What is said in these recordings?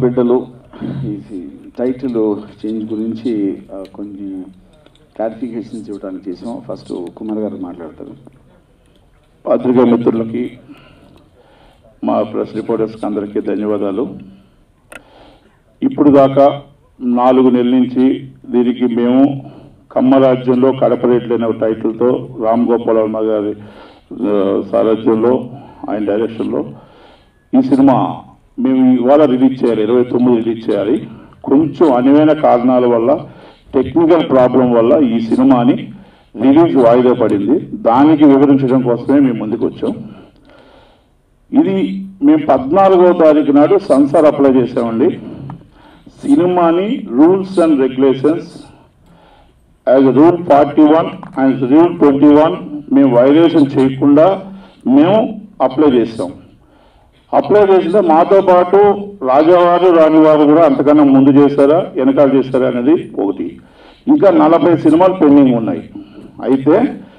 బిడ్డలు ఈ title change గురించి ఆ, కొన్ని క్లారిఫికేషన్స్ ఇవ్వడానికి చేసాం ఫస్ట్ కుమార్ గారు మాట్లాడతారు పత్రికా మిత్రులకి మా ప్రెస్ రిపోర్టర్స్కి అందరికీ ధన్యవాదాలు ఇప్పుడు దాకా నాలుగు నెలల నుంచి దీనికి మేము కమ్మరాజ్యంలో కడప రేట్లు అనే ఒక టైటిల్తో రామ్ గోపాల్ వర్మ గారి ఆ, సారథ్యంలో ఆయన డైరెక్షన్లో ఈ సినిమా మేము ఇవాళ రిలీజ్ చేయాలి ఇరవై తొమ్మిది రిలీజ్ చేయాలి కొంచెం అనువైన కారణాల వల్ల టెక్నికల్ ప్రాబ్లం వల్ల ఈ సినిమాని రిలీజ్ వాయిదా పడింది దానికి వివరించడం కోసమే మేము ముందుకు వచ్చాం ఇది మేము పద్నాలుగో తారీఖు నాడు సెన్సార్ అప్లై చేసామండి సినిమాని rules and regulations as rule forty one and rule twenty one మేము వైలేషన్ చేయకుండా మేము అప్లై చేస్తాం అప్లై చేస్తే మాతో పాటు రాజావారు రాణివారు కూడా అంతకన్నా ముందు చేశారా వెనకాల చేశారా అనేది ఒకటి ఇంకా నలభై సినిమాలు పెండింగ్ ఉన్నాయి అయితే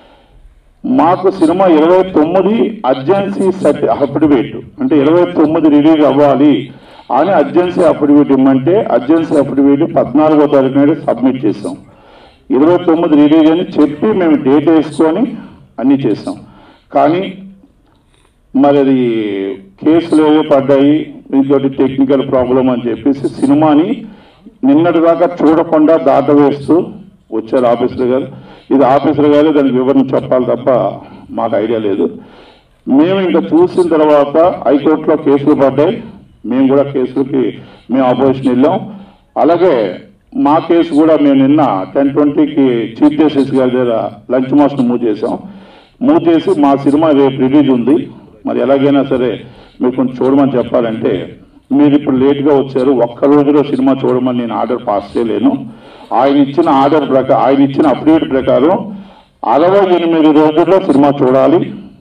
మాకు సినిమా ఇరవై తొమ్మిది అర్జెన్సీ సర్టి అఫిడవిట్ అంటే ఇరవై తొమ్మిది రిలీజ్ అవ్వాలి అని అర్జెన్సీ అఫిడవిట్ ఇమ్మంటే అర్జెన్సీ అఫిడవిట్ పద్నాలుగో తారీఖు నాడు సబ్మిట్ చేసాం ఇరవై తొమ్మిది రిలీజ్ అని చెప్పి మేము డేట్ వేసుకొని అన్నీ చేసాం కానీ మరి అది కేసులు ఏవో పడ్డాయి ఇంకోటి టెక్నికల్ ప్రాబ్లం అని చెప్పేసి సినిమాని నిన్నటి దాకా చూడకుండా దాటవేస్తూ వచ్చారు ఆఫీసర్ గారు ఇది ఆఫీసర్ గారే దానికి వివరణ చెప్పాలి తప్ప మాకు ఐడియా లేదు మేము ఇంకా చూసిన తర్వాత హైకోర్టులో కేసులు పడ్డాయి మేము కూడా కేసులకి మేము అపోజిషన్ వెళ్ళాం అలాగే మా కేసు కూడా మేము నిన్న టెన్ ట్వంటీకి చీఫ్ జస్టిస్ గారి దగ్గర లంచ్ మాస్టర్ మూవ్ చేసాం మూవ్ చేసి మా సినిమా రేపు రిలీజ్ ఉంది మరి ఎలాగైనా సరే మీరు కొంచెం చూడమని చెప్పాలంటే మీరు ఇప్పుడు లేట్గా వచ్చారు ఒక్క రోజులో సినిమా చూడమని నేను ఆర్డర్ పాస్ చేయలేను ఆయన ఇచ్చిన ఆర్డర్ ప్రకారం ఆయన ఇచ్చిన అప్డేట్ ప్రకారం అరవై ఎనిమిది రోజుల్లో సినిమా చూడాలి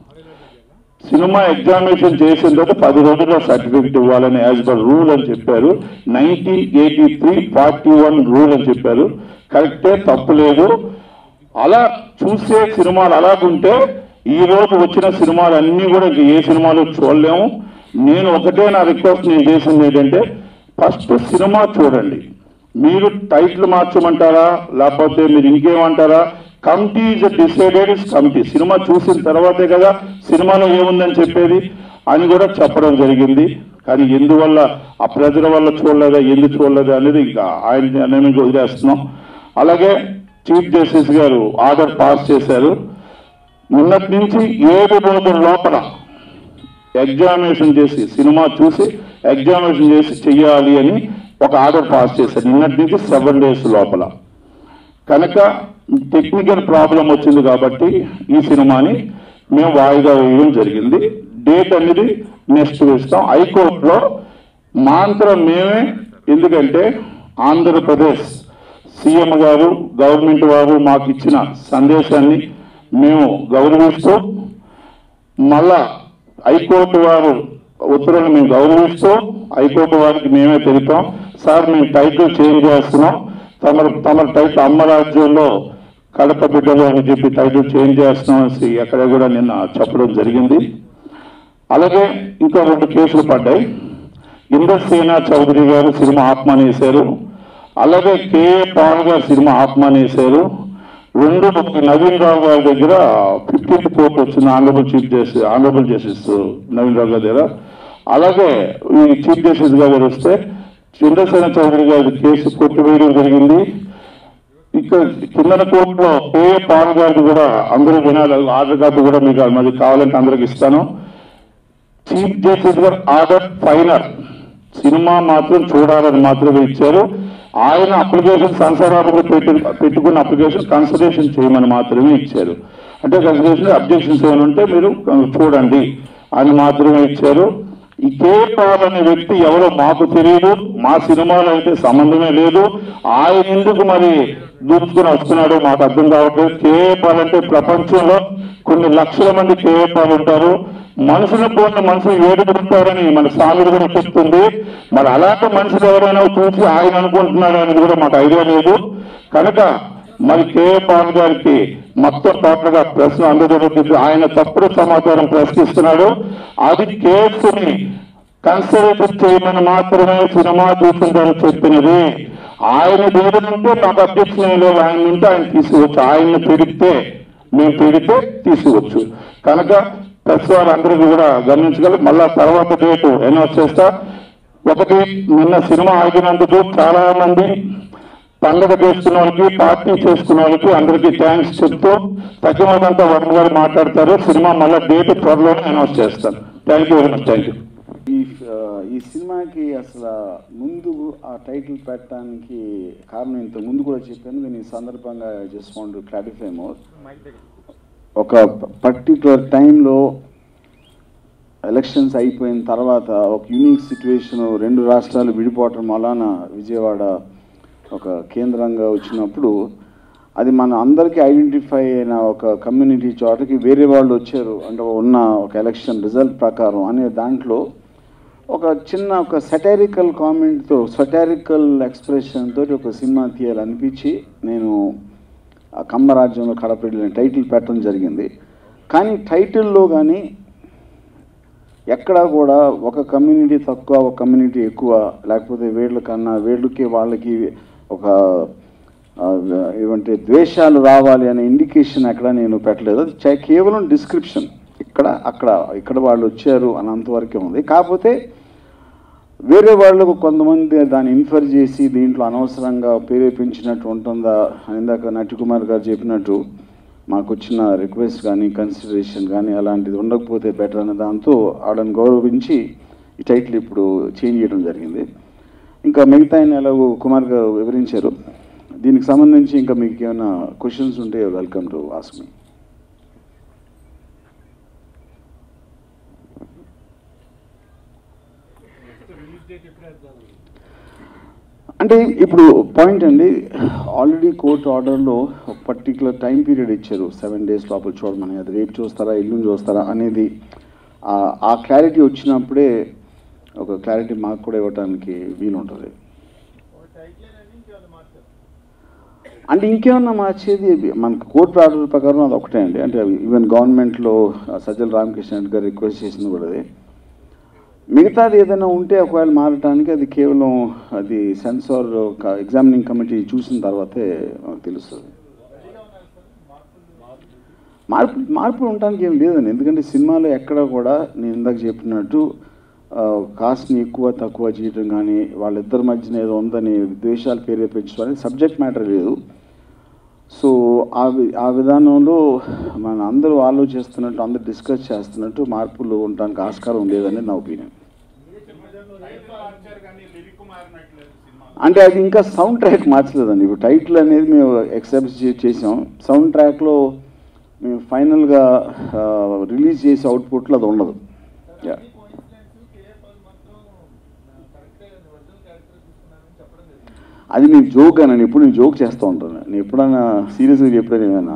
సినిమా ఎగ్జామినేషన్ చేసిన తర్వాత పది రోజుల్లో సర్టిఫికెట్ ఇవ్వాలని యాజ్ పర్ రూల్ అని చెప్పారు nineteen eighty three forty one rule అని చెప్పారు కరెక్టే తప్పు లేదు అలా చూసే సినిమాలు అలాగుంటే ఈ రోజు వచ్చిన సినిమాలు అన్నీ కూడా ఇంక ఏ సినిమాలు చూడలేము నేను ఒకటే నా రిక్వెస్ట్ నేను చేసింది ఏంటంటే ఫస్ట్ సినిమా చూడండి మీరు టైటిల్ మార్చమంటారా లేకపోతే మీరు ఇంకేమంటారా committee is decided is committee cinema చూసిన తర్వాతే కదా సినిమాలో ఏముందని చెప్పేది అని కూడా చెప్పడం జరిగింది కానీ ఎందువల్ల ఆ ప్రజల వల్ల చూడలేదా ఎందుకు చూడలేదా అనేది ఇంకా ఆయన నిర్ణయానికి వదిలేస్తున్నాం అలాగే చీఫ్ జస్టిస్ గారు ఆర్డర్ పాస్ చేశారు నిన్నటి నుంచి ఏడు రోజుల లోపల ఎగ్జామినేషన్ చేసి సినిమా చూసి ఎగ్జామినేషన్ చేసి చెయ్యాలి అని ఒక ఆర్డర్ పాస్ చేశారు నిన్నటి నుంచి సెవెన్ డేస్ లోపల కనుక టెక్నికల్ ప్రాబ్లం వచ్చింది కాబట్టి ఈ సినిమాని మేము వాయిదా వేయడం జరిగింది డేట్ అనేది నెక్స్ట్ వేస్తాం హైకోర్టులో మాంత్రం మేమే ఎందుకంటే ఆంధ్రప్రదేశ్ సీఎం గారు గవర్నమెంట్ వారు మాకు ఇచ్చిన సందేశాన్ని మేము గౌరవిస్తూ మళ్ళా హైకోర్టు వారు ఉత్తర్వులు మేము గౌరవిస్తూ హైకోర్టు వారికి మేమే తెలిపాం సార్ మేము టైటిల్ చేంజ్ చేస్తున్నాం తమ తమ టైటిల్ అమ్మ రాజ్యంలో కడప బిడ్డలు అని చెప్పి టైటిల్ చేంజ్ చేస్తున్నాం అనేసి ఎక్కడ కూడా నిన్న చెప్పడం జరిగింది అలాగే ఇంకా రెండు కేసులు పడ్డాయి ఇంద్రసేన చౌదరి గారు సినిమా ఆత్మనేశారు అలాగే కేఏ పాల్ గారు సినిమా ఆత్మనేశారు రెండు నవీన్ రావు గారి దగ్గర ఫిఫ్టీన్త్ కోర్టు వచ్చింది honourable chief justice honourable justice Naveen Rao గారి దగ్గర అలాగే ఈ చీఫ్ జస్టిస్ గారు వస్తే చంద్రసేన చౌదరి గారి కేసు కొట్టివేయడం జరిగింది ఇక్కడ కిందన కోర్టులో కేఏ పాల్ గారిది కూడా అందరూ వినాలి ఆర్డర్ కాపీ కూడా మీకు మరి కావాలంటే అందరికి ఇస్తాను చీఫ్ జస్టిస్ గారు ఆర్డర్ ఫైనల్ సినిమా మాత్రం చూడాలని మాత్రమే ఇచ్చారు ఆయన అప్లికేషన్ సంసారాలకు పెట్టి పెట్టుకున్న అప్లికేషన్ కన్సిడరేషన్ చేయమని మాత్రమే ఇచ్చారు అంటే కన్సిడరేషన్ అబ్జెక్షన్స్ ఏమైనా ఉంటే మీరు చూడండి అని మాత్రమే ఇచ్చారు ఈ కే పాల్ అనే వ్యక్తి ఎవరో మాకు తెలియదు మా సినిమాలో అయితే సంబంధమే లేదు ఆయన ఎందుకు మరి దూసుకుని వస్తున్నాడు మాకు అర్థం కావట్లేదు కేఏ పాల్ అంటే ప్రపంచంలో కొన్ని లక్షల మంది కేఏ పాల్ ఉంటారు మనుషులు పోయిన మనుషులు ఏడుకుంటారని మన సామెత కూడా చెప్తుంది మరి అలాంటి మనుషులు ఎవరైనా చూసి ఆయన అనుకుంటున్నాడు అనేది కూడా మాకు ఐడియా లేదు కనుక మరి కేఏ పాల్ గారికి మొత్తం టోటల్ గా ప్రశ్న అందజరుగుతుంది ఆయన తప్పుడు సమాచారం ప్రశ్నిస్తున్నాడు అది కేసుని కన్సర్వేటివ్ చేయమని మాత్రమే సినిమా చూసిందని చెప్పినది ఆయన దేవుడంటే నాకు అధ్యక్షులు లేదు ఆయన ఉంటే ఆయన తీసుకోవచ్చు ఆయన్ని పెడితే మేము పెడితే తీసుకోవచ్చు కనుక ప్రెస్ వారందరికీ కూడా గమనించగలరు మళ్ళా తర్వాత డేటు అనౌన్స్ చేస్తా ఒకటి నిన్న సినిమా ఆగినందుకు చాలా మంది పండుగ చేసుకున్న వాళ్ళకి పార్టీ చేసుకున్న వాళ్ళకి అందరికీ థ్యాంక్స్ చెప్తూ తగ్గినంతా వరుణ్ గారు మాట్లాడతారు సినిమా మళ్ళీ డేట్ త్వరలోనే అనౌన్స్ చేస్తాను thank you very much thank you ఈ ఆ, ఈ సినిమాకి అసలు ముందు ఆ టైటిల్ పెట్టడానికి కారణం ఇంత ముందు కూడా చెప్పాను నేను ఈ సందర్భంగా జస్ట్ వాంట్ క్లారిఫై మోర్ ఒక పర్టికులర్ టైంలో ఎలక్షన్స్ అయిపోయిన తర్వాత ఒక యూనిక్ సిచ్యువేషన్ రెండు రాష్ట్రాలు విడిపోవటం వలన విజయవాడ ఒక కేంద్రంగా వచ్చినప్పుడు అది మన అందరికీ ఐడెంటిఫై అయిన ఒక కమ్యూనిటీ చోటకి వేరే వాళ్ళు వచ్చారు అంటే ఉన్న ఒక ఎలక్షన్ రిజల్ట్ ప్రకారం అనే దాంట్లో ఒక చిన్న ఒక సటారికల్ కామెంట్తో సటారికల్ ఎక్స్ప్రెషన్ తోటి ఒక సినిమా తీయాలనిపించి నేను ఆ కమ్మరాజ్యంలో కడపల్లి టైటిల్ పెట్టడం జరిగింది కానీ టైటిల్లో కానీ ఎక్కడా కూడా ఒక కమ్యూనిటీ తక్కువ ఒక కమ్యూనిటీ ఎక్కువ లేకపోతే వీళ్ళ కన్నా వీళ్ళకి వాళ్ళకి ఒక ఆ, ఏమంటే ద్వేషాలు రావాలి అనే ఇండికేషన్ ఎక్కడ నేను పెట్టలేదు అది చే- కేవలం డిస్క్రిప్షన్ ఇక్కడ అక్కడ ఇక్కడ వాళ్ళు వచ్చారు అని అంతవరకే ఉంది కాకపోతే వేరే వాళ్ళకు కొంతమంది దాన్ని ఇన్ఫర్ చేసి దీంట్లో అనవసరంగా ప్రేరేపించినట్టు ఉంటుందా అని ఇందాక నటికుమార్ గారు చెప్పినట్టు మాకు వచ్చిన రిక్వెస్ట్ కానీ కన్సిడరేషన్ కానీ అలాంటిది ఉండకపోతే బెటర్ అనే దాంతో ఆవిడని గౌరవించి ఈ టైటిల్ ఇప్పుడు చేంజ్ చేయడం జరిగింది ఇంకా మిగతా ఆయన ఎలాగో కుమార్ గారు వివరించారు దీనికి సంబంధించి ఇంకా మీకు ఏమైనా క్వశ్చన్స్ ఉంటే వెల్కమ్ టు ఆస్క్ మీ అంటే ఇప్పుడు పాయింట్ అండి ఆల్రెడీ కోర్టు ఆర్డర్లో ఒక పర్టికులర్ టైం పీరియడ్ ఇచ్చారు సెవెన్ డేస్ లోపల చూడమని అది రేపు చూస్తారా ఎల్లుండి చూస్తారా అనేది ఆ- ఆ క్లారిటీ వచ్చినప్పుడే ఒక క్లారిటీ మాకు కూడా ఇవ్వడానికి వీలు ఉంటుంది అంటే ఇంకేమన్నా మార్చేది మనకు కోర్టు ఆర్డర్ ప్రకారం అది ఒకటే అండి అంటే ఈవెన్ గవర్నమెంట్లో సజ్జల రామకృష్ణ రెడ్డి గారు రిక్వెస్ట్ చేసింది కూడా అదే మిగతాది ఏదైనా ఉంటే ఒకవేళ మారటానికి అది కేవలం అది సెన్సార్ ఎగ్జామినింగ్ కమిటీ చూసిన తర్వాతే మనకు తెలుస్తుంది మార్పు మార్పులు ఉండడానికి ఏం లేదండి ఎందుకంటే సినిమాలో ఎక్కడ కూడా నేను ఇందాక చెప్పినట్టు కాస్ట్ని ఎక్కువ తక్కువ చేయటం కానీ వాళ్ళిద్దరి మధ్యన ఏదో ఉందని ద్వేషాలు ప్రేరేపించడం అనేది సబ్జెక్ట్ మ్యాటర్ లేదు సో ఆ వి- ఆ విధానంలో మన అందరూ ఆలోచిస్తున్నట్టు అందరూ డిస్కస్ చేస్తున్నట్టు మార్పులు ఉండడానికి ఆస్కారం లేదని నా ఒపీనియన్ అంటే అది ఇంకా సౌండ్ ట్రాక్ మార్చలేదండి ఇప్పుడు టైటిల్ అనేది మేము ఎక్సెప్ట్ చేసాం సౌండ్ ట్రాక్లో మేము ఫైనల్గా రిలీజ్ చేసే అవుట్పుట్లో అది ఉండదు యా అది నేను జోక్ అనండి ఎప్పుడు నేను జోక్ చేస్తూ ఉంటాను నేను ఎప్పుడైనా సీరియస్గా చెప్పాను ఏమైనా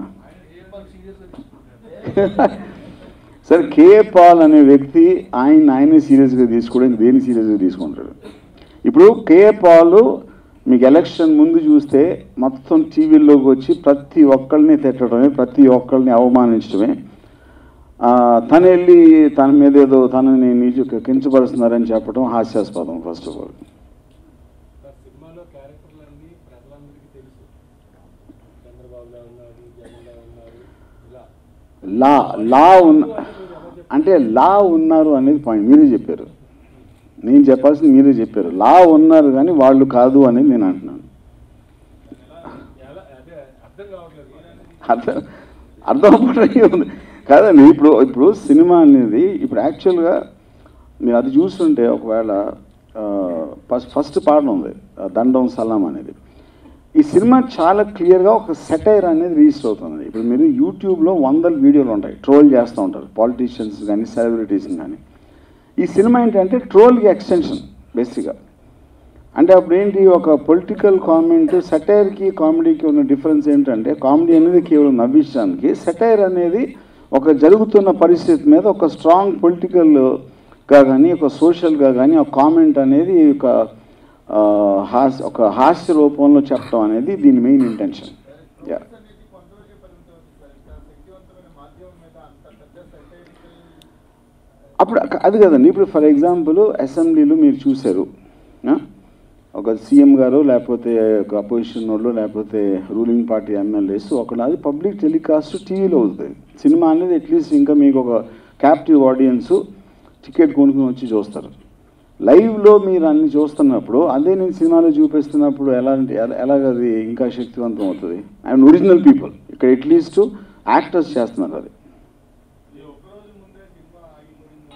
సరే కే పాల్ అనే వ్యక్తి ఆయన ఆయనే సీరియస్గా తీసుకోవడానికి దేని సీరియస్గా తీసుకుంటాడు ఇప్పుడు కే పాల్ మీకు ఎలక్షన్ ముందు చూస్తే మొత్తం టీవీల్లోకి వచ్చి ప్రతి ఒక్కరిని తిట్టడమే ప్రతి ఒక్కరిని అవమానించడమే ఆ, తను వెళ్ళి తన మీద ఏదో తనని నీచు కించపరుస్తున్నారని చెప్పడం హాస్యాస్పదం ఫస్ట్ ఆఫ్ ఆల్ ఆ సినిమాలో క్యారెక్టర్లన్నీ ప్రజలందరికీ తెలుసు చంద్రబాబులా ఉన్నారు జగన్లా ఉన్నారు ఇలా లా లా ఉన్న అంటే లా ఉన్నారు అనేది పాయింట్ మీరే చెప్పారు నేను చెప్పాల్సింది మీరే చెప్పారు లా ఉన్నారు కానీ వాళ్ళు కాదు అనేది నేను అంటున్నాను ఎలా అదే అర్థం కావట్లేదు అర్థం అర్థం అవ్వడం ఉంది కాదండి ఇప్పుడు ఇప్పుడు సినిమా అనేది ఇప్పుడు యాక్చువల్గా మీరు అది చూస్తుంటే ఒకవేళ ఫస్ట్ ఫస్ట్ పాటలు ఉంది ఆ, దండం సలాం అనేది ఈ సినిమా చాలా క్లియర్గా ఒక సెటైర్ అనేది రిజిస్టర్ అవుతుంది ఇప్పుడు మీరు యూట్యూబ్లో వందల వీడియోలు ఉంటాయి ట్రోల్ చేస్తూ ఉంటారు పాలిటీషియన్స్ కానీ సెలబ్రిటీస్ కానీ ఈ సినిమా ఏంటంటే ట్రోల్కి ఎక్స్టెన్షన్ బేసిక్గా అంటే అప్పుడు ఏంటి ఒక పొలిటికల్ కామెంట్ సెటైర్కి కామెడీకి ఉన్న డిఫరెన్స్ ఏంటంటే కామెడీ అనేది కేవలం నవ్వించడానికి సెటైర్ అనేది ఒక జరుగుతున్న పరిస్థితి మీద ఒక స్ట్రాంగ్ పొలిటికల్గా కానీ ఒక సోషల్గా కానీ ఒక కామెంట్ అనేది ఒక ఆ, హాస్ ఒక హాస్య రూపంలో చెప్పడం అనేది దీని మెయిన్ ఇంటెన్షన్ యా అప్పుడు అక- అది కదండి ఇప్పుడు ఫర్ ఎగ్జాంపుల్ అసెంబ్లీలో మీరు చూశారు ఆ? ఒక సీఎం గారు లేకపోతే ఒక అపోజిషన్ వాళ్ళు లేకపోతే రూలింగ్ పార్టీ ఎమ్మెల్యేస్ ఒకళ్ళు అది పబ్లిక్ టెలికాస్ట్ టీవీలో అవుతుంది సినిమా అనేది అట్లీస్ట్ ఇంకా మీకు ఒక క్యాప్టివ్ ఆడియన్స్ టికెట్ కొనుక్కొని వచ్చి చూస్తారు లైవ్లో మీరు అన్ని చూస్తున్నప్పుడు అదే నేను సినిమాలో చూపిస్తున్నప్పుడు ఎలాంటి ఎలా- ఎలాగది ఇంకా శక్తివంతం అవుతుంది అండ్ ఒరిజినల్ పీపుల్ ఇక్కడ అట్లీస్ట్ యాక్టర్స్ చేస్తున్నారు అది ఈ ఒక్కరోజు ముందే సినిమా ఆగిపోయింది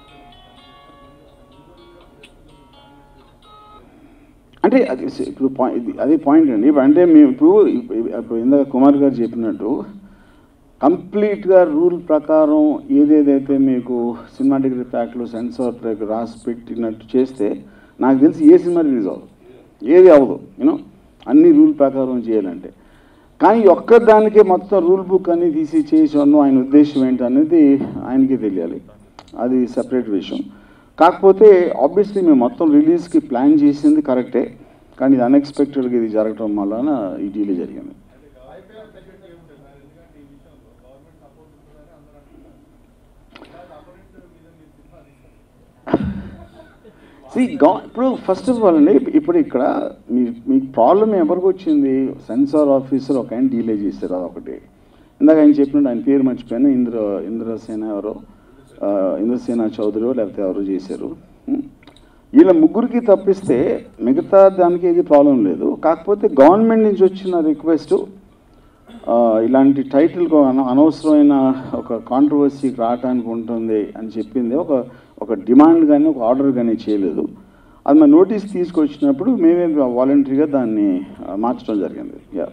అంటే అది స- ఇప్పుడు పాయింట్ ఇది అదే పాయింట్ అండి ఇప్పుడు అంటే మేము ఇప్పుడు ఇప్పుడు ఇప్పుడు ఇందాక కుమార్ గారు చెప్పినట్టు కంప్లీట్గా రూల్ ప్రకారం ఏదేదైతే మీకు సినిమాటిక్ యాక్ట్లో సెన్సార్ ట్రాక్ రాసి పెట్టినట్టు చేస్తే నాకు తెలిసి ఏ సినిమా రిలీజ్ అవ్వదు ఏది అవ్వదు యూనో అన్ని రూల్ ప్రకారం చేయాలంటే కానీ ఒక్కదానికే మొత్తం రూల్ బుక్ అని తీసి చేసాను ఆయన ఉద్దేశం ఏంటి అనేది ఆయనకే తెలియాలి అది సపరేట్ విషయం కాకపోతే ఆబ్వియస్లీ మేము మొత్తం రిలీజ్కి ప్లాన్ చేసింది కరెక్టే కానీ ఇది అన్ఎక్స్పెక్టెడ్గా ఇది జరగటం వలన ఈ డీలే జరిగింది ఐపీఎల్ సెక్రటరీ ఏముంటుంది సార్ ఎందుకంటే ఈ విషయంలో గవర్నమెంట్ సపోర్ట్ ఉంటుందని అందరూ అంటున్నారు అపోనెంట్ మీద మీరు సినిమా తీస్తారు సి గా ఇప్పుడు ఫస్ట్ ఆఫ్ ఆల్ అండి ఇప్పుడు ఇక్కడ మీ మీకు ప్రాబ్లం ఎవరికి వచ్చింది సెన్సార్ ఆఫీసర్ ఒక ఆయన డీలే చేశారు అదొకటి ఇందాక ఆయన చెప్పినట్టు ఆయన పేరు మర్చిపోయాను ఇంద్ర ఇంద్రసేన ఎవరో ఆ, ఇంద్రసేన చౌదరి లేకపోతే ఎవరో చేశారు ఉం. వీళ్ళ ముగ్గురికి తప్పిస్తే మిగతా దానికి ఏది ప్రాబ్లం లేదు కాకపోతే గవర్నమెంట్ నుంచి వచ్చిన రిక్వెస్ట్ ఇలాంటి టైటిల్ అనవసరమైన ఒక కాంట్రవర్సీకి రావడానికి ఉంటుంది అని చెప్పింది ఒక ఒక డిమాండ్ కానీ ఒక ఆర్డర్ కానీ చేయలేదు అది మా నోటీస్ తీసుకొచ్చినప్పుడు మేమే వాలంటరీగా దాన్ని ఆ, మార్చడం జరిగింది యా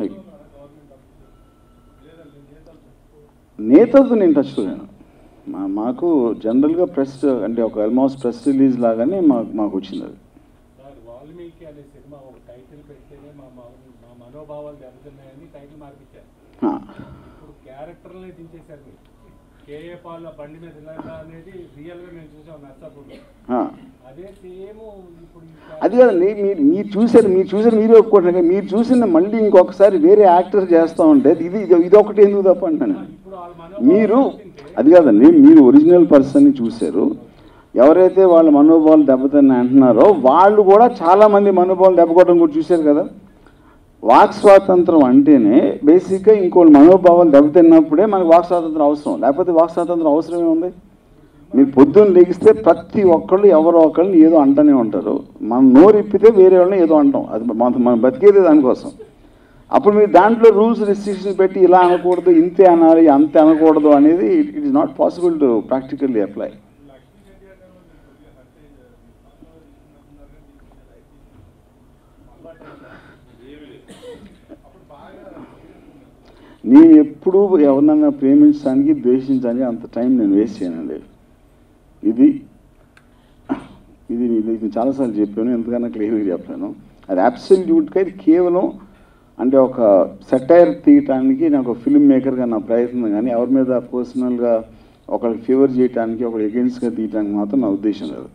నేతలతో నేను టచ్లో లేను మా మాకు జనరల్గా ప్రెస్ అంటే ఒక ఆల్మోస్ట్ ప్రెస్ రిలీజ్ లాగానే మాకు మాకు వచ్చింది అది సార్ వాల్మీకి అనే సినిమా ఒక టైటిల్ పెడితేనే మా మా మా మనోభావాలు దెబ్బతిన్నాయని టైటిల్ మార్పించారు ఆ, ఇప్పుడు క్యారెక్టర్లనే దించేశారు మీరు కేఏ పాల్ బండి మీద ఇలా ఇలా అనేది రియల్ గా మేము చూసాం నర్సాపూర్లో ఆ. అదే సేమ్ ఇప్పుడు ఈ అది కాదండి మీరు మీరు చూసారు మీరు చూసారు మీరే ఒప్పుకుంటున్నారు కదా, మీరు చూసిన మళ్ళీ ఇంకొకసారి వేరే యాక్టర్ చేస్తూ ఉంటే ఇది ఇది ఇది ఒకటి ఎందుకు తప్ప అంటున్నాను ఇప్పుడు వాళ్ళ మీరు మనోభావాలు దెబ్బతింటే అది కాదండి మీరు ఒరిజినల్ పర్సన్ని చూశారు ఎవరైతే వాళ్ళ మనోభావాలు దెబ్బతిన్నాయి అంటున్నారో వాళ్ళు కూడా చాలా మంది మనోభావాలు దెబ్బకొట్టడం కూడా చూశారు కదా వాక్ స్వాతంత్రం అంటేనే బేసిక్గా ఇంకోటి మనోభావాలు దెబ్బతిన్నప్పుడే మనకు వాక్ స్వాతంత్రం అవసరం లేకపోతే వాక్ స్వాతంత్రం అవసరమే ఉంది మీరు పొద్దున్న లెగిస్తే ప్రతి ఒక్కళ్ళు ఎవరో ఒకళ్ళు ఏదో అంటూనే ఉంటారు మనం నోరు ఇప్పితే వేరే వాళ్ళని ఏదో అంటాం అది మన మనం బతికేదే దానికోసం అప్పుడు మీరు దాంట్లో రూల్స్ రెస్ట్రిక్షన్స్ పెట్టి ఇలా అనకూడదు ఇంతే అనాలి అంతే అనకూడదు అనేది it is not possible to practically apply నేను ఎప్పుడూ ఎవరినన్నా ప్రేమించడానికి ద్వేషించడానికి అంత టైం నేను వేస్ట్ చేయనండి ఇది ఇది నేను ఇది చాలాసార్లు చెప్పాను ఎంతకన్నా క్లియర్గా చెప్పాను అది అబ్సల్యూట్గా ఇది కేవలం అంటే ఒక సెటైర్ తీయటానికి నాకు ఫిల్మ్ మేకర్గా నా ప్రయత్నం కానీ ఎవరి మీద పర్సనల్గా ఒకరికి ఫేవర్ చేయడానికి ఒకరు ఎగెన్స్ట్గా తీయటానికి మాత్రం నా ఉద్దేశం లేదు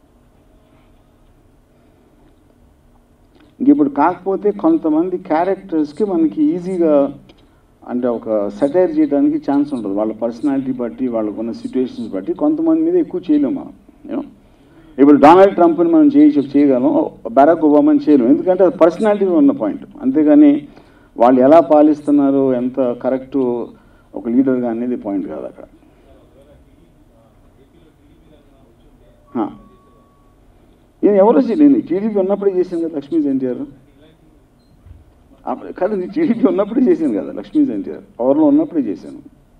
ఇంక ఇప్పుడు కాకపోతే కొంతమంది క్యారెక్టర్స్కి మనకి ఈజీగా అంటే ఒక సెటైర్ చేయడానికి ఛాన్స్ ఉంటుంది వాళ్ళ పర్సనాలిటీ బట్టి వాళ్ళకున్న సిచ్యువేషన్స్ బట్టి కొంతమంది మీద ఎక్కువ చేయలేము మనం యూనో ఇప్పుడు డొనాల్డ్ ట్రంప్ని మనం చేయ చేయగలం బరాక్ ఒబామాని చేయలేము ఎందుకంటే అది పర్సనాలిటీలో ఉన్న పాయింట్ అంతేగాని వాళ్ళు ఎలా పాలిస్తున్నారు ఎంత కరెక్ట్ ఒక లీడర్గా అనేది పాయింట్ కాదు అక్కడ హా. నేను ఎవరో చేయలేను టీడీపీ ఉన్నప్పుడే చేశాను కదా లక్ష్మీ ఎన్టీఆర్ అప్పుడు కాదు నేను టీడీపీ ఉన్నప్పుడే చేశాను కదా లక్ష్మీ ఎన్టీఆర్ పవర్లో ఉన్నప్పుడే చేశాను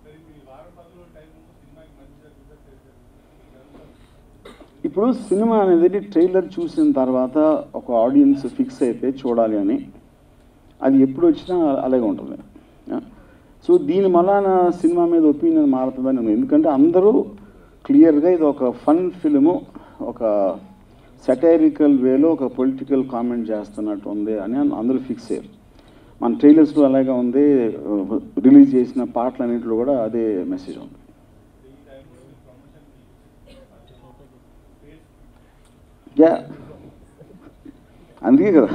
ఇప్పుడు సినిమా అనేది ట్రైలర్ చూసిన తర్వాత ఒక ఆడియన్స్ ఫిక్స్ అయితే చూడాలి అని అది ఎప్పుడు వచ్చినా అలాగే ఉంటుంది ఆ? సో దీని మలాన సినిమా మీద ఒపీనియన్ మారుతుందని నేను- ఎందుకంటే అందరూ క్లియర్గా ఇది ఒక ఫన్ ఫిల్ము ఒక సెటైరికల్ వేలో ఒక పొలిటికల్ కామెంట్ చేస్తున్నట్టు ఉంది అని అందరూ ఫిక్స్ అయ్యారు మన ట్రైలర్స్లో అలాగే ఉంది రిలీజ్ చేసిన పాటలన్నింటిలో కూడా అదే మెసేజ్ ఉంది యా అందుకే కదా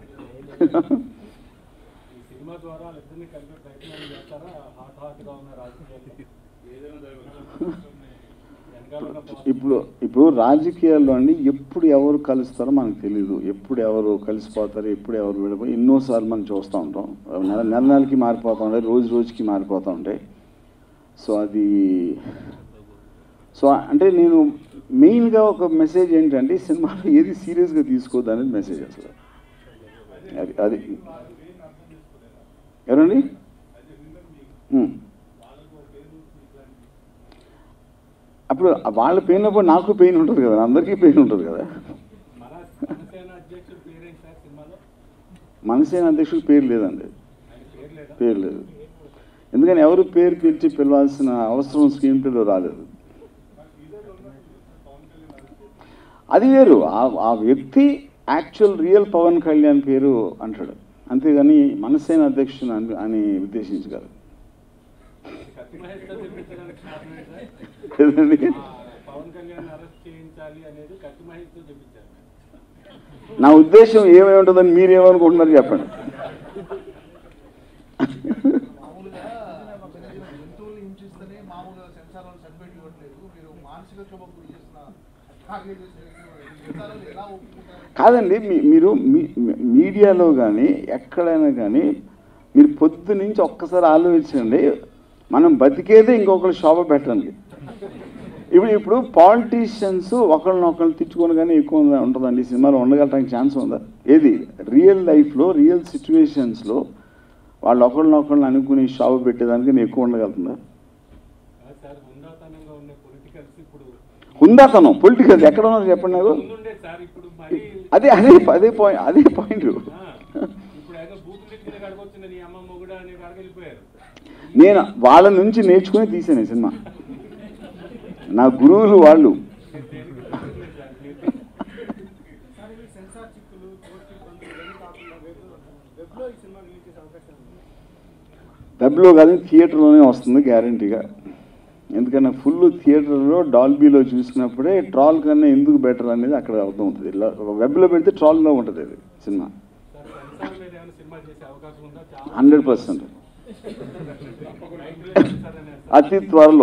ఈ సినిమా ద్వారా వాళ్ళిద్దరిని కలిపే ప్రయత్నం చేస్తారా హాట్ హాట్ గా ఉన్న రాజకీయాలు ఏదైనా జరగవచ్చు. ఎంత ఇప్పుడు ఇప్పుడు రాజకీయాల్లో అండి ఎప్పుడు ఎవరు కలుస్తారో మనకు తెలియదు ఎప్పుడు ఎవరు కలిసిపోతారు ఎప్పుడు ఎవరు విడిపోయి ఎన్నోసార్లు మనం చూస్తూ ఉంటాం నెల నెల నెలకి మారిపోతూ ఉంటాయి రోజు రోజుకి మారిపోతూ ఉంటాయి సో అది సో అంటే నేను మెయిన్గా ఒక మెసేజ్ ఏంటంటే ఈ సినిమాలో ఏది సీరియస్గా తీసుకోవద్దు అనేది మెసేజ్ అసలు అది అది ఎవరండి ఉమ్. అప్పుడు వాళ్ళ పెయిన్ అప్పుడు నాకు పెయిన్ ఉంటుంది కదా అందరికీ పెయిన్ ఉంటుంది కదా మన జనసేన అధ్యక్షుడు పేరేంటి సార్ సినిమాలో మనసేన అధ్యక్షుడు పేరు లేదండి ఆయన పేరు లేదా పేరు లేదు ఎందుకని ఎవరు పేరు పిలిచి పిలవాల్సిన అవసరం స్క్రీన్ ప్లేలో రాలేదు అది వేరు ఆ- ఆ వ్యక్తి యాక్చువల్ రియల్ పవన్ కళ్యాణ్ పేరు అంటాడు అంతేగాని మనసేన అధ్యక్షుడు అని అని ఉద్దేశించి కాదు కత్తి మహేష్తో చెప్పించడానికి కారణం ఏంటి సార్ ఏదండి? ఆ, పవన్ కళ్యాణ్ అరెస్ట్ చేయించాలి అనేది కత్తి మహేష్తో చెప్పించారు నా ఉద్దేశం ఏమై ఉంటుందని మీరేమనుకుంటున్నారు చెప్పండి మామూలుగా జంతువులు హింసిస్తేనే మామూలుగా సెన్సార్ వాళ్ళు సర్టిఫికేట్ ఇవ్వట్లేదు మీరు మానసిక క్షోభకు గురి చేసిన టార్గెట్ చేసిన సెన్సార్ వాళ్ళు ఎలా ఒప్పుకుంటారు కాదండి మీ- మీరు మీ- మీ- మీడియాలో కానీ ఎక్కడైనా కానీ మీరు పొద్దు నుంచి ఒక్కసారి ఆలోచించండి మనం బతికేదే ఇంకొకరు శోభ పెట్టండి ఇప్పుడు ఇప్పుడు పాలిటీషియన్స్ ఒకళ్ళనొకళ్ళు తిట్టుకొని కానీ ఎక్కువ ఉందా- ఉంటుందండి ఈ సినిమాలో ఉండగలటానికి ఛాన్స్ ఉందా ఏది రియల్ లైఫ్లో రియల్ సిచ్యువేషన్స్లో వాళ్ళు ఒకళ్ళనొకళ్ళని అనుకుని శోభ పెట్టేదానికి నేను ఎక్కువ ఉండగలుగుతుందా కాదు సార్ హుందాతనంగా ఉన్న పొలిటికల్స్ ఇప్పుడు ఉందాతనం పొలిటికల్ ఎక్కడ ఉన్నారు చెప్పండి నాకు ముందుండే సార్ ఇప్పుడు మరి అదే అదే అదే పాయింట్ అదే పాయింట్ ఆ, ఇప్పుడు ఏదో బూతులు ఎక్కిన కాడికి వచ్చిన నీ అమ్మ మొగుడు అనే కాడికి వెళ్ళిపోయారు నేను వాళ్ళ నుంచి నేర్చుకుని తీసాను ఈ సినిమా నా గురువులు వాళ్ళు దేనికి తెలియట్లేదు సార్ మీరు సార్ ఇవి సెన్సార్ చిక్కులు కోర్టు ఇబ్బందులు ఇవన్నీ కాకుండా వెబ్ వెబ్లో ఈ సినిమా రిలీజ్ చేసే అవకాశం ఉంది వెబ్లో కాదు థియేటర్లోనే వస్తుంది గ్యారంటీగా ఎందుకంటే ఫుల్ థియేటర్లో డాల్బీలో చూసినప్పుడే ట్రాల్ కన్నా ఎందుకు బెటర్ అనేది అక్కడ అర్థమవుతుంది ఇలా వెబ్లో పెడితే ట్రాల్లో ఉంటుంది అది సినిమా సార్ సెన్సార్ మీద ఏమైనా సినిమా చేసే అవకాశం ఉందా చాలా హండ్రెడ్ పర్సెంట్ రైతులే సెన్సార్ అనేది సార్. అతి త్వరలో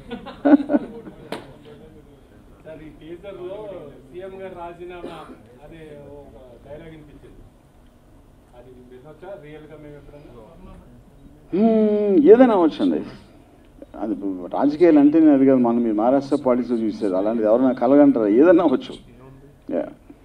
సార్ ఈ టీజర్ లో సీఎం గారు రాజీనామా అదే ఒక డైలాగ్ వినిపించింది అది వినొచ్చా రియల్ గా మేము ఎప్పుడన్నా హ్మ్, ఏదైనా అవ్వచ్చండి అది రాజకీయాలు అంటేనే అది కాదు మనం మీ మహారాష్ట్ర పాలిటిక్స్లో చూసేది అలాంటిది ఎవరైనా కలగంటారా ఏదైనా అవ్వచ్చు yeah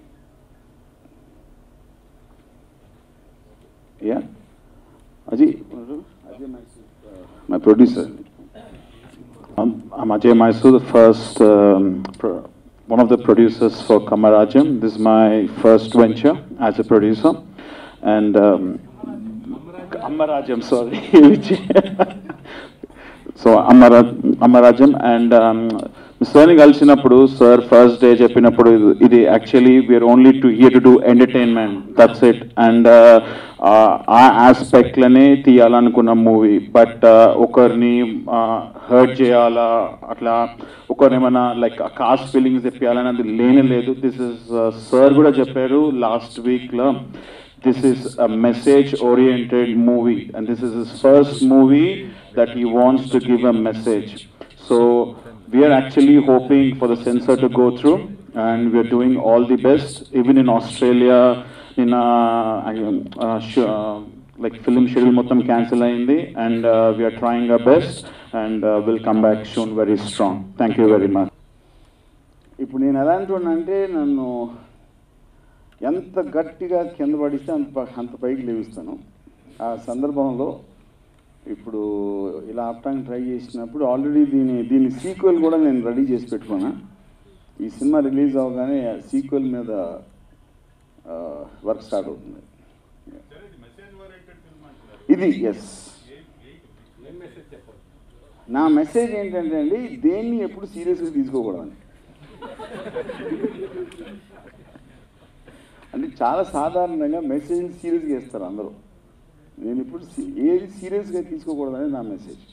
yeah Ajay Ajay my producer Um, I'm Ajay Mysore, the first, um, pro- one of the producers for Kamarajam. This is my first venture as a producer. And um, Amarajam, sorry. So Amara Amarajam and సార్ని కలిసినప్పుడు sir first day చెప్పినప్పుడు ఇది- ఇది actually we are only to here to do entertainment that's it and ఆ ఆస్పెక్ట్లనే తీయాలనుకున్న movie but ఒకరిని hurt చేయాలా అట్లా ఒకరిని ఏమైనా లైక్ కాస్ట్ ఫీలింగ్స్ తెప్పియాలని అది లేనే లేదు దిస్ ఇస్ సార్ కూడా చెప్పారు లాస్ట్ వీక్లో this is a message oriented movie and this is his first movie that he wants to give a message so we are actually hoping for the censor to go through and we are doing all the best even in australia in uh, uh, sh- uh, like film schedule మొత్తం cancel అయింది and uh, we are trying our best and uh, we'll come back soon very strong thank you very much ఇప్పుడు నేను ఎలాంటి అంటే నన్ను ఎంత గట్టిగా కింద పడిస్తే అంత ప- అంత పైకి లేవిస్తాను ఆ సందర్భంలో ఇప్పుడు ఇలా ఆపటానికి ట్రై చేసినప్పుడు ఆల్రెడీ దీని దీని సీక్వెల్ కూడా నేను రెడీ చేసి పెట్టుకున్నా ఈ సినిమా రిలీజ్ అవగానే సీక్వెల్ మీద వర్క్ స్టార్ట్ అవుతుంది ఇది ఎస్ ఏం మెసేజ్ చెప్పారు నా మెసేజ్ ఏంటంటే అండి దేన్ని ఎప్పుడు సీరియస్గా తీసుకోకూడదని అంటే చాలా సాధారణంగా మెసేజ్ సీరియస్గా ఇస్తారు అందరూ నేను ఇప్పుడు సీ- ఏది సీరియస్గా తీసుకోకూడదని నా మెసేజ్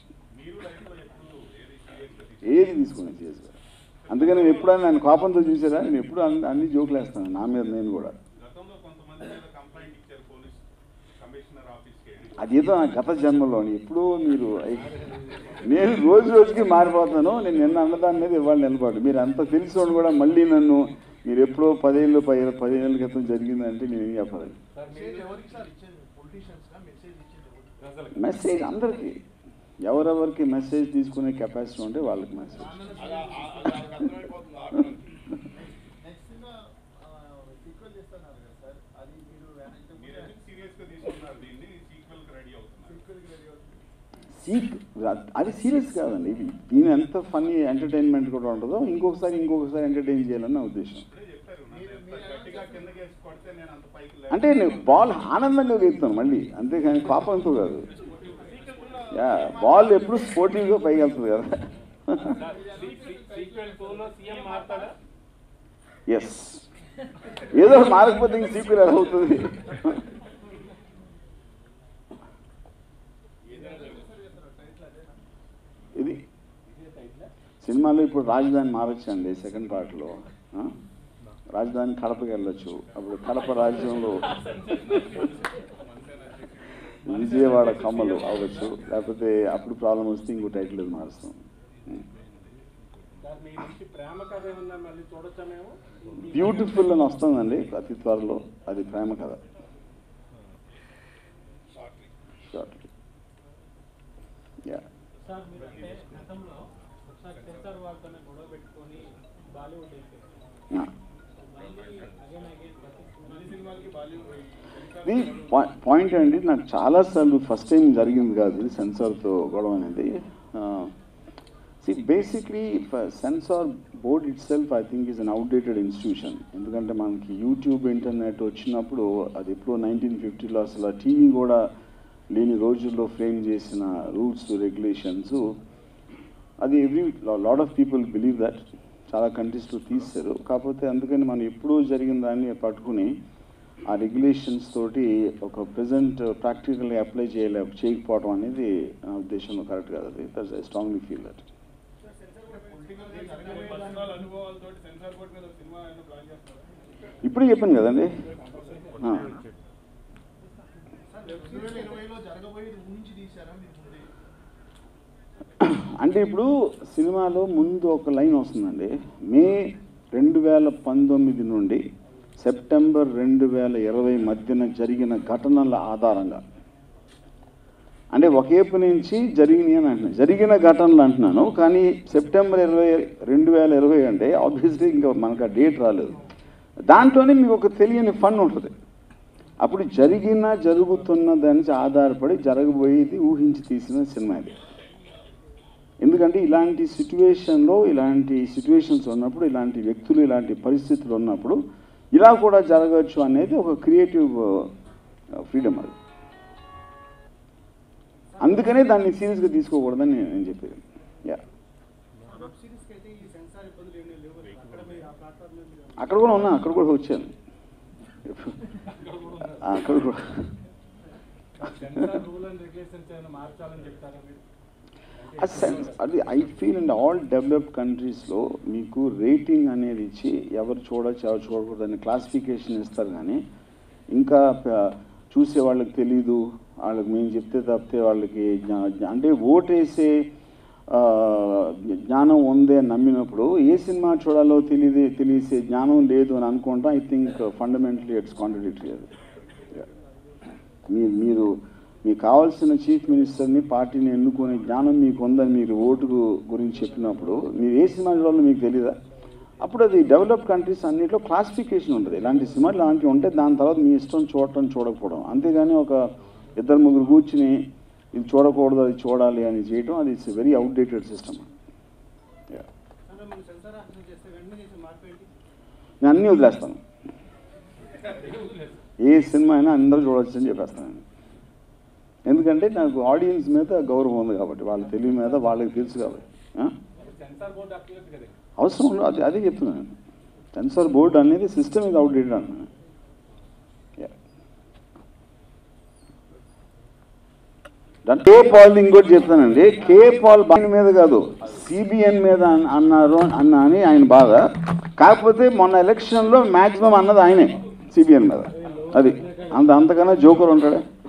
ఏది తీసుకున్నాను సీరియస్గా అందుకని నేను ఎప్పుడైనా నేను కోపంతో చూసారా నేను ఎప్పుడు అన్ని అన్ని జోకులు వేస్తాను నా మీద నేను కూడా గతంలో కొంతమంది మీద కంప్లైంట్ ఇచ్చారు పోలీస్ కమిషనర్ ఆఫీస్కి వెళ్ళి అదేదో నా గత జన్మలోని ఎప్పుడో మీరు నేను రోజు రోజుకి మారిపోతాను నేను నిన్న అన్నదాని మీద ఇవాళ నిలబడి మీరు అంత తెలిసిన కూడా మళ్ళీ నన్ను మీరు ఎప్పుడో పదేళ్ళు పది పదిహేనుల క్రితం జరిగిందంటే నేను ఏం చెప్పాలి సార్ మెసేజ్ మీరు ఎవరికి సార్ ఇచ్చేది పొలిటీషియన్స్ గా మెసేజ్ ఇచ్చేది ఎవరికి? ప్రజలకు మెసేజ్ అందరికీ ఎవరెవరికి మెసేజ్ తీసుకునే కెపాసిటీ ఉంటే వాళ్ళకి మెసేజ్ నెక్స్ట్ సినిమా సీక్వెల్ చేస్తున్నారు కదా సార్ అది మీరు వెనక్కి మీరు ఎందుకు సీరియస్ గా తీసుకున్నారు దీన్ని సీక్వెల్ కి రెడీ అవుతున్నారు సీక్వెల్ రెడీ అవుతుంది సీక్ అది సీరియస్ కాదండి ఇది దీని ఎంత ఫన్నీ ఎంటర్టైన్మెంట్ కూడా ఉంటుందో ఇంకొకసారి ఇంకొకసారి ఎంటర్టైన్ చేయాలని నా ఉద్దేశం ఇప్పుడే చెప్పారు నన్ను ఎంత గట్టిగా కిందకి వేసి కొడితే నేను అంత పైకి లేను. అంటే నేను బాల్ ఆనందంగా వేస్తాను మళ్ళీ అంతేగాని పాపంతో కాదు యా బాల్ ఎప్పుడు స్పోర్టివ్గా పైకి వెళ్తుంది కదా సార్ సీక్వెల్ టూలో సీఎం మారుతాడా ఎస్ ఏదో ఒకటి మారకపోతే ఇంక సీక్వెల్ ఎలా అవుతుంది ఇది సినిమాలో ఇప్పుడు రాజధాని మారొచ్చండి సెకండ్ పార్ట్లో ఆ? రాజధాని కడపకి వెళ్ళొచ్చు అప్పుడు కడప రాజ్యంలో విజయవాడ కమ్మలు అవ్వచ్చు లేకపోతే అప్పుడు ప్రాబ్లం వస్తే ఇంకో టైటిల్ అది మారుస్తాం సార్ మీ నుంచి ప్రేమ కథ ఏమన్నా మళ్ళీ చూడొచ్చా మేము బ్యూటిఫుల్ అని వస్తుందండి అతి త్వరలో అది ప్రేమ కథ షార్ట్లీ యా సార్ మీరు అంటే గతంలో ఒకసారి సెన్సార్ వాళ్ళతోనే గొడవ పెట్టుకొని బాలీవుడ్ అయిపోయారు మళ్ళీ అగైన్ అగైన్ ప్రతి సినిమాలకి బాలీవుడ్ ఇది పా- పాయింట్ అండి నాకు చాలాసార్లు ఫస్ట్ టైం జరిగింది కాదు ఇది సెన్సార్తో గొడవ అనేది see basically censor board itself I think is an outdated institution ఎందుకంటే మనకి యూట్యూబ్ ఇంటర్నెట్ వచ్చినప్పుడు అది ఎప్పుడో నైన్టీన్ ఫిఫ్టీలో అసలు టీవీ కూడా లేని రోజుల్లో ఫ్రేమ్ చేసిన రూల్స్ రెగ్యులేషన్స్ అది every lot of people believe that చాలా కంట్రీస్లో తీస్తారు కాకపోతే అందుకని మనం ఎప్పుడూ జరిగిన దాన్ని పట్టుకుని ఆ రెగ్యులేషన్స్ తోటి ఒక ప్రజెంట్ ప్రాక్టికల్గా అప్లై చేయలే చేయకపోవడం అనేది నా ఉద్దేశంలో కరెక్ట్ కాదు అది that's I strongly feel that personal అనుభవాలతో సెన్సార్ బోర్డ్ మీద ఒక సినిమా ఏమైనా ప్లాన్ చేస్తారా ఇప్పుడే చెప్పాను కదండి ఆ. సార్ రెండు వేల ఇరవైలో జరగబోయేది ఊహించి తీశారా మీరు ముందే అంటే ఇప్పుడు సినిమాలో ముందు ఒక లైన్ వస్తుందండి మే రెండు వేల పంతొమ్మిది నుండి సెప్టెంబర్ రెండు వేల ఇరవై మధ్యన జరిగిన ఘటనల ఆధారంగా అంటే ఒకేపు నుంచి జరిగినాయి అని అంటున్నాను జరిగిన ఘటనలు అంటున్నాను కానీ సెప్టెంబర్ ఇరవై రెండు వేల ఇరవై అంటే ఆబ్వియస్లీ ఇంకా మనకు ఆ డేట్ రాలేదు దాంట్లోనే మీకు ఒక తెలియని ఫన్ ఉంటుంది అప్పుడు జరిగిన జరుగుతున్న దాని నుంచి ఆధారపడి జరగబోయేది ఊహించి తీసిన సినిమా ఇది ఎందుకంటే ఇలాంటి సిచ్యువేషన్లో ఇలాంటి సిచ్యువేషన్స్ ఉన్నప్పుడు ఇలాంటి వ్యక్తులు ఇలాంటి పరిస్థితులు ఉన్నప్పుడు ఇలా కూడా జరగవచ్చు అనేది ఒక క్రియేటివ్ ఫ్రీడమ్ అది అందుకనే దాన్ని సీరియస్గా తీసుకోకూడదని నేను నేను చెప్పేది యా వెబ్ సిరీస్కి అయితే ఈ సెన్సార్ ఇబ్బందులు ఏమీ లేవు కదా. అక్కడ మీరు ఆ ప్లాట్ఫామ్లో మీరు అక్కడ కూడా ఉన్నా అక్కడ కూడా వచ్చాను ఆ, అక్కడ కూడా సెన్సార్ రూల్ అండ్ రెగ్యులేషన్స్ ఏమైనా మార్చాలని చెప్తారా మీరు ఆ సెన్స్ అది I feel and all developed కంట్రీస్లో మీకు రేటింగ్ అనేది ఇచ్చి ఎవరు చూడొచ్చు ఎవరు చూడకూడదు అని క్లాసిఫికేషన్ ఇస్తారు కానీ ఇంకా ప- చూసే వాళ్ళకి తెలీదు వాళ్ళకి మేము చెప్తే తప్పితే వాళ్ళకి జ్ఞా- జ్ఞా- అంటే ఓటేసే ఆ, జ్ఞానం ఉంది అని నమ్మినప్పుడు ఏ సినిమా చూడాలో తెలియదు తెలిసే జ్ఞానం లేదు అని అనుకుంటా I think fundamentally it's contradictory అది మీరు మీరు మీకు కావాల్సిన చీఫ్ మినిస్టర్ని పార్టీని ఎన్నుకునే జ్ఞానం మీకు ఉందని మీరు ఓటు గురించి చెప్పినప్పుడు మీరు ఏ సినిమా చూడాలో మీకు తెలియదా అప్పుడు అది డెవలప్ కంట్రీస్ అన్నింటిలో క్లాసిఫికేషన్ ఉంటుంది ఇలాంటి సినిమాలు ఇలాంటివి ఉంటే దాని తర్వాత మీ ఇష్టం చూడటం చూడకపోవడం అంతేగాని ఒక ఇద్దరు ముగ్గురు కూర్చుని ఇది చూడకూడదు అది చూడాలి అని చేయడం అది ఇట్స్ వెరీ అవుట్డేటెడ్ సిస్టమ్ మనం సెన్సార్ ఆఫీస్ చేస్తే వెంటనే చేసి మార్పు ఏంటి నేను అన్నీ వదిలేస్తాను ఏ సినిమా అయినా అందరూ చూడొచ్చు అని చెప్పేస్తాను నేను. ఎందుకంటే నాకు ఆడియన్స్ మీద గౌరవం ఉంది కాబట్టి వాళ్ళ తెలివి మీద వాళ్ళకి తెలుసు కాబట్టి ఆ? సెన్సార్ బోర్డు అక్కర్లేదు కదా అవసరం ఉండదు అది అదే చెప్తున్నాను నేను సెన్సార్ బోర్డ్ అనేది సిస్టమ్ ఇది అవుట్డేటెడ్ అంటున్నాను Yeah. దాని కే పాల్ ఇంకోటి చెప్తానండి కే పాల్ బాయ్ మీద కాదు సిబిఎన్ మీద అన్- అన్నారు అన్న అని ఆయన బాధ కాకపోతే మొన్న ఎలక్షన్లో మ్యాక్సిమం అన్నది ఆయనే సిబిఎన్ మీద అది అంత అంతకన్నా జోకర్ ఉంటాడే